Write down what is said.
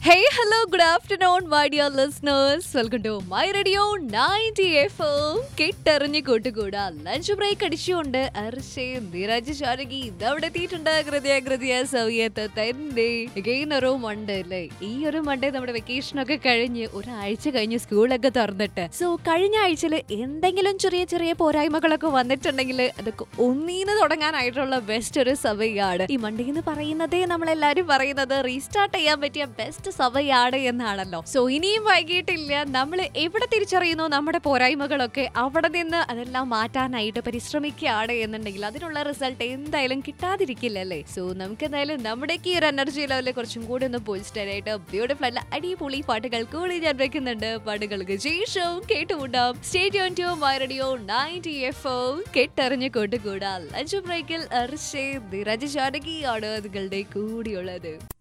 Hey, hello, good afternoon, my dear listeners. Welcome to my radio 90 FM. കെട്ടറിഞ്ഞ് കൂട്ടുകൂടാ lunch break അടിച്ചുകൊണ്ട് അർഷയും നീരാജ് ശാരകി ഇതവിടെ എത്തിയിട്ടുണ്ട് കൃത്യ കൃത്യ സമയത്ത് തന്നെ Again ഒരു മൺഡേ അല്ലേ ഈ ഒരു മൺഡേ നമ്മുടെ വെക്കേഷൻ ഒക്കെ കഴിഞ്ഞ് ഒരാഴ്ച കഴിഞ്ഞ് സ്കൂളൊക്കെ തുറന്നിട്ട് സോ കഴിഞ്ഞ ആഴ്ചയിൽ എന്തെങ്കിലും ചെറിയ ചെറിയ പോരായ്മകളൊക്കെ വന്നിട്ടുണ്ടെങ്കിൽ അതൊക്കെ ഒന്നീന്ന് തുടങ്ങാനായിട്ടുള്ള ബെസ്റ്റ് ഒരു സമയമാണ് ഈ മൺഡേ എന്ന് പറയുന്നതേ നമ്മളെല്ലാരും പറയുന്നത് റീസ്റ്റാർട്ട് ചെയ്യാൻ പറ്റിയ ബെസ്റ്റ് സമയമാണ് എന്നാണല്ലോ സോ ഇനിയും വൈകിട്ടില്ല നമ്മൾ എവിടെ തിരിച്ചറിയുന്നു നമ്മുടെ പോരായ്മകളൊക്കെ അവിടെ നിന്ന് അതെല്ലാം മാറ്റാനായിട്ട് പരിശ്രമിക്കുകയാണ് എന്നുണ്ടെങ്കിൽ അതിനുള്ള റിസൾട്ട് എന്തായാലും കിട്ടാതിരിക്കില്ലല്ലേ സോ നമുക്ക് എന്തായാലും നമ്മുടെയൊക്കെ ഈ ഒരു എനർജി ലെവലിൽ കുറച്ചും കൂടി ഒന്ന് പോസിറ്റീവായിട്ട് ബ്യൂട്ടിഫുൾ ആയിട്ടുള്ള അടിപൊളി പാട്ടുകൾ കൂടി ഞാൻ വെക്കുന്നുണ്ട് പാട്ടുകൾക്ക് ശേഷവും കേട്ടുമുണ്ടാം stay tuned to my radio ninety F കെട്ടറിഞ്ഞ് കൊണ്ടുകൂടാ ലഞ്ച് ബ്രേക്കിൽ അർഷേ നിരജ് ജാനകിയാണ് നിങ്ങളുടെ കൂടിയുള്ളത്